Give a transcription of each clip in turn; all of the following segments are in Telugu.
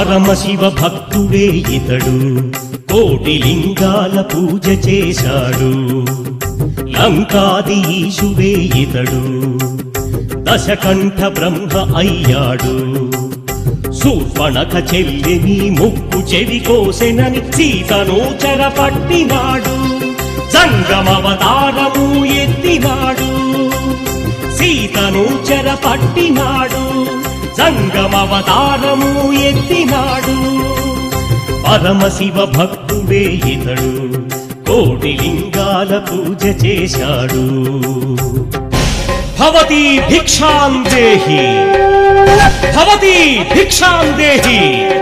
పరమశివ భక్తుడే ఇతడు కోటి లింగాల పూజ చేశాడు లంకాది ఈశుడే ఇతడు దశకంఠ బ్రహ్మ అయ్యాడు శూర్పణక చెల్లిని ముక్కు చెవి కోసెనని సీతను చెరపట్టినాడు సంగమవతారము ఎత్తినాడు సీతను చెరపట్టినాడు సంగమవతారము ఎత్తినాడు పరమశివ భక్తుడే ఇతడు కోటి లింగాల పూజ చేశాడు భవతి భిక్షాం దేహి భవతి భిక్షాం దేహి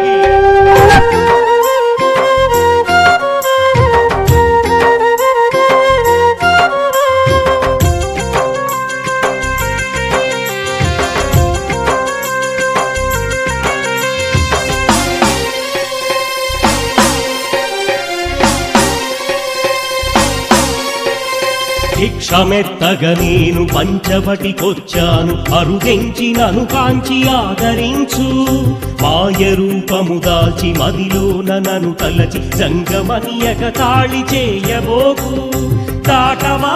భిక్షమెత్తగ నేను పంచవటికొచ్చాను అరుగెంచినను కాంచి ఆదరించు మాయ రూపము దాల్చి మదిలోన నను తలచి సంగమనియక తాళి చేయబోకు దాటవా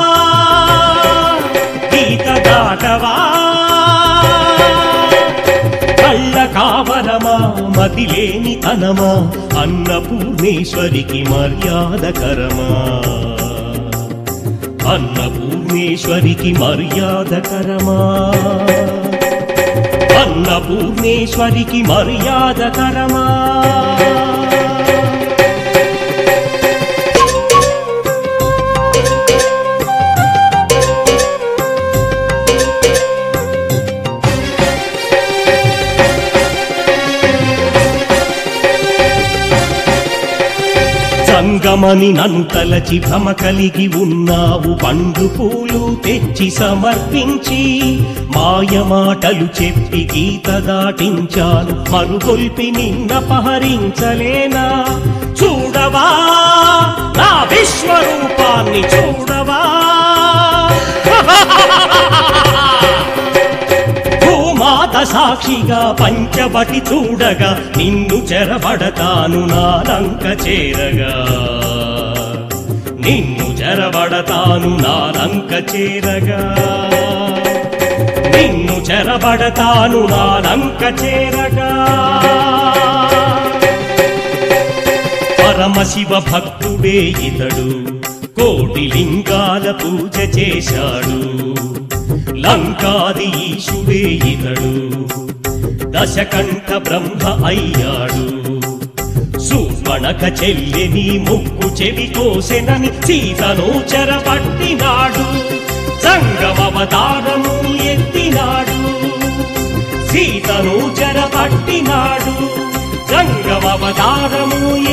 గీత దాటవా కళ్ళ కావరమా మతిలేని తనమా అన్నపూర్ణేశ్వరికి మర్యాదకరమా అన్నపూర్ణేశ్వరికి మర్యాదకరమా అన్నపూర్ణేశ్వరికి మర్యాదకరమా సంగమని నన్ను తలచి భ్రమ కలిగి ఉన్నావు పండు పూలు తెచ్చి సమర్పించి మాయ మాటలు చెప్పి గీత దాటించాను మరుగొల్పి నిన్నపహరించలేనా చూడవా నా విశ్వరూపాన్ని చూడవా భూమాత సాక్షిగా పంచవటి చూడగా నిన్ను చెరబడతాను నా లంక చేరగా నిన్ను చెరబడతాను నా లంక చేరగా నిన్ను చెరబడతాను నా లంక చేరగా పరమశివ భక్తుడే ఇతడు కోటి లింగాల పూజ చేశాడు లంకాది ఈశుడే ఇతడు దశకంఠ బ్రహ్మ అయ్యాడు శూర్పణక చెల్లిని ముక్కు చెవి కోసెనని సీతను చెరపట్టినాడు సంగమవతారము ఎత్తినాడు సీతను చెరపట్టినాడు సంగమవతారము